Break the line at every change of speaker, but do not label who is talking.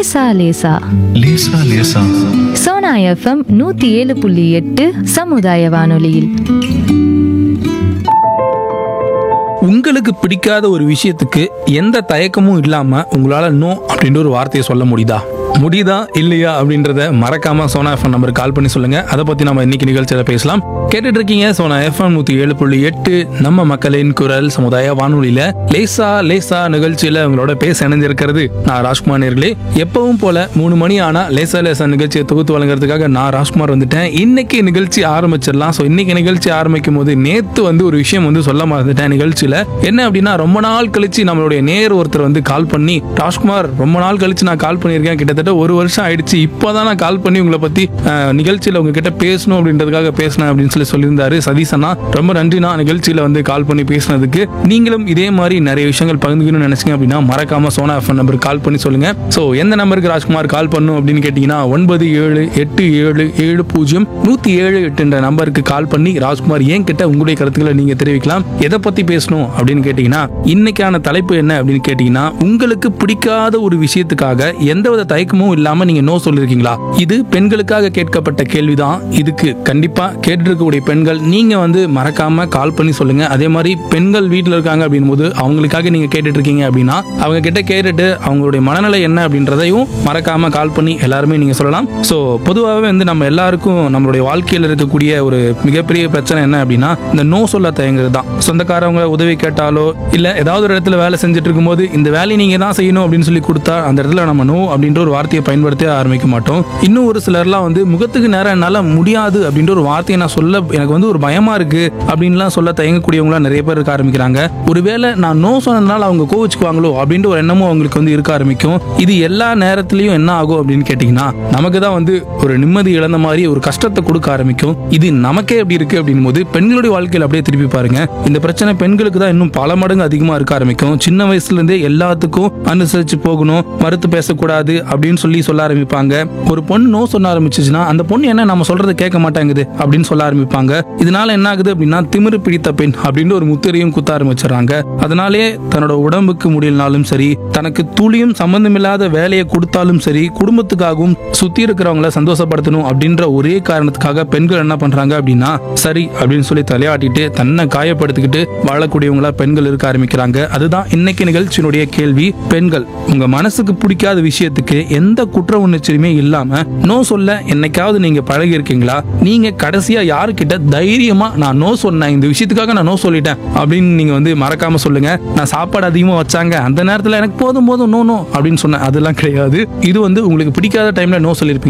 லேசா லேசா
லேசா லேசா
சோனா எஃப்எம் நூத்தி ஏழு புள்ளி எட்டு சமுதாய வானொலியில்
உங்களுக்கு பிடிக்காத ஒரு விஷயத்துக்கு எந்த தயக்கமும் இல்லாம உங்களால நோ அப்படின்ற ஒரு வார்த்தையை சொல்ல முடியுதா முடியுதா இல்லையா அப்படின்றத மறக்காம சோனா எஃப்எம் நம்பருக்கு கால் பண்ணி சொல்லுங்க அதை பத்தி நம்ம இன்னைக்கு நிகழ்ச்சியில பேசலாம் கேட்டுட்டு இருக்கீங்க சோனா எஃப்எம் நூத்தி ஏழு புள்ளி எட்டு நம்ம மக்களின் குரல் சமுதாய வானொலியில லேசா லேசா நிகழ்ச்சியில உங்களோட பேச இணைஞ்சிருக்கிறது நான் ராஜ்குமார் நேர்களே எப்பவும் போல மூணு மணி ஆனா லேசா லேசா நிகழ்ச்சியை தொகுத்து வழங்குறதுக்காக நான் ராஜ்குமார் வந்துட்டேன் இன்னைக்கு நிகழ்ச்சி ஆரம்பிச்சிடலாம் ஸோ இன்னைக்கு நிகழ்ச்சி ஆரம்பிக்கும் போது நேத்து வந்து ஒரு விஷயம் வந்து சொல்ல மறந்துட்டேன் நிகழ்ச்சியில என்ன அப்படின்னா ரொம்ப நாள் கழிச்சு நம்மளுடைய நேர் ஒருத்தர் வந்து கால் பண்ணி ராஜ்குமார் ரொம்ப நாள் கழிச்சு நான் கால் பண்ணியிருக்கேன் கிட்டத்தட்ட ஒரு வருஷம் ஆயிடுச்சு இப்போதான் நான் கால் பண்ணி உங்களை பத்தி அஹ், நிகழ்ச்சியில உங்ககிட்ட பேசணும் அப்படின்றதுக்காக பேசினேன் அப்படின்னு சொல்லி சொல்லியிருந்தாரு சதீஷ் அண்ணா ரொம்ப நன்றி நான் நிகழ்ச்சியில வந்து கால் பண்ணி பேசினதுக்கு நீங்களும் இதே மாதிரி நிறைய விஷயங்கள் பகிர்ந்துக்கணும்னு நினைச்சீங்க அப்படின்னா மறக்காம சோனா எஃப்எம் நம்பருக்கு கால் பண்ணி சொல்லுங்க ஸோ எந்த நம்பருக்கு ராஜ்குமார் கால் பண்ணும் அப்படின்னு கேட்டீங்கன்னா ஒன்பது ஏழு எட்டு ஏழு ஏழு பூஜ்ஜியம் நூத்தி ஏழு எட்டுன்ற நம்பருக்கு கால் பண்ணி ராஜ்குமார் ஏன் கிட்ட உங்களுடைய கருத்துக்களை நீங்க தெரிவிக்கலாம் எதை பத்தி பேசணும் அப்படின்னு கேட்டீங்கன்னா இன்னைக்கான தலைப்பு என்ன அப்படின்னு கேட்டீங்கன்னா உங்களுக்கு பிடிக்காத ஒரு விஷயத்துக்காக எந்தவித தயக்கமும் இல்லாம நீங்க நோ சொல்லிருக்கீங்களா இது பெண்களுக்காக கேட்கப்பட்ட கேள்விதான் இதுக்கு கண்டிப்பா கேட்டு இருக்கக்கூடிய பெண்கள் நீங்க வந்து மறக்காம கால் பண்ணி சொல்லுங்க அதே மாதிரி பெண்கள் வீட்டில் இருக்காங்க அப்படின் போது அவங்களுக்காக நீங்க கேட்டுட்டு இருக்கீங்க அப்படின்னா அவங்க கிட்ட கேட்டுட்டு அவங்களுடைய மனநிலை என்ன அப்படின்றதையும் மறக்காம கால் பண்ணி எல்லாருமே நீங்க சொல்லலாம் ஸோ பொதுவாகவே வந்து நம்ம எல்லாருக்கும் நம்மளுடைய வாழ்க்கையில் இருக்கக்கூடிய ஒரு மிகப்பெரிய பிரச்சனை என்ன அப்படின்னா இந்த நோ சொல்ல தயங்குறது தான் சொந்தக்காரவங்க உதவி கேட்டாலோ இல்ல ஏதாவது ஒரு இடத்துல வேலை செஞ்சுட்டு இருக்கும்போது இந்த வேலையை நீங்க தான் செய்யணும் அப்படின்னு சொல்லி கொடுத்தா அந்த இடத்துல நம்ம நோ அப்படின்ற ஒரு வார்த்தையை பயன்படுத்த ஆரம்பிக்க மாட்டோம் இன்னும் ஒரு சிலர்லாம் வந்து முகத்துக்கு நேரம் என்னால முடியாது அப்படின்ற ஒரு வார்த்தையை நான் சொல்ல எனக்கு வந்து ஒரு பயமா இருக்கு அப்படின்லாம் சொல்ல தயங்கக்கூடியவங்களா நிறைய பேர் இருக்க ஆரம்பிக்கிறாங்க ஒருவேளை நான் நோ சொன்னதுனால அவங்க கோவிச்சுக்குவாங்களோ அப்படின்ற ஒரு எண்ணமும் அவங்களுக்கு வந்து இருக்க ஆரம்பிக்கும் இது எல்லா நேரத்திலையும் என்ன ஆகும் அப்படின்னு கேட்டிங்கன்னா நமக்கு தான் வந்து ஒரு நிம்மதி இழந்த மாதிரி ஒரு கஷ்டத்தை கொடுக்க ஆரம்பிக்கும் இது நமக்கே எப்படி இருக்கு அப்படின் போது பெண்களுடைய வாழ்க்கையில் அப்படியே திருப்பி பாருங்க இந்த பிரச்சனை பெண்களுக்கு தான் இன்னும் பல மடங்கு அதிகமா இருக்க ஆரம்பிக்கும் சின்ன வயசுல இருந்தே எல்லாத்துக்கும் அனுசரிச்சு போகணும் மறுத்து பேசக்கூடாது அப்படின்னு சொல்லி சொல்ல ஆரம்பிப்பாங்க ஒரு பொண்ணு நோ சொல்ல ஆரம்பிச்சுச்சுன்னா அந்த பொண்ணு என்ன நம்ம சொல்றதை கேட்க மாட்டேங்குது அப்படின்னு சொல்ல ஆரம்பிப்பாங்க இதனால என்ன ஆகுது அப்படின்னா திமிரு பிடித்த பெண் அப்படின்னு ஒரு முத்திரையும் குத்த ஆரம்பிச்சிடறாங்க அதனாலே தன்னோட உடம்புக்கு முடியலனாலும் சரி தனக்கு துளியும் சம்பந்தமில்லாத வேலையை கொடுத்தாலும் சரி குடும்பத்துக்காகவும் சுத்தி இருக்கிறவங்கள சந்தோஷப்படுத்தணும் அப்படின்ற ஒரே காரணத்துக்காக பெண்கள் என்ன பண்றாங்க அப்படின்னா சரி அப்படின்னு சொல்லி தலையாட்டிட்டு தன்னை காயப்படுத்திக்கிட்டு வாழக்கூடியவங்களா பெண்கள் இருக்க ஆரம்பிக்கிறாங்க அதுதான் இன்னைக்கு நிகழ்ச்சியினுடைய கேள்வி பெண்கள் உங்க மனசுக்கு பிடிக்காத விஷயத்துக்கு எந்த குற்ற உணர்ச்சியுமே இல்லாம நோ சொல்ல என்னைக்காவது நீங்க பழகி இருக்கீங்களா நீங்க கடைசியா யாருக்கிட்ட தைரியமா நான் நோ சொன்னேன் இந்த விஷயத்துக்காக நான் நோ சொல்லிட்டேன் அப்படின்னு நீங்க வந்து மறக்காம சொல்லுங்க நான் சாப்பாடு அதிகமா வச்சாங்க அந்த நேரத்துல எனக்கு போதும் போதும் நோ நோ அப்படின்னு சொன்னேன் அதெல்லாம் கிடையாது இது வந்து உங்களுக்கு பிடிக்காத டைம்ல நோ சொல்லியிருப்பீங்க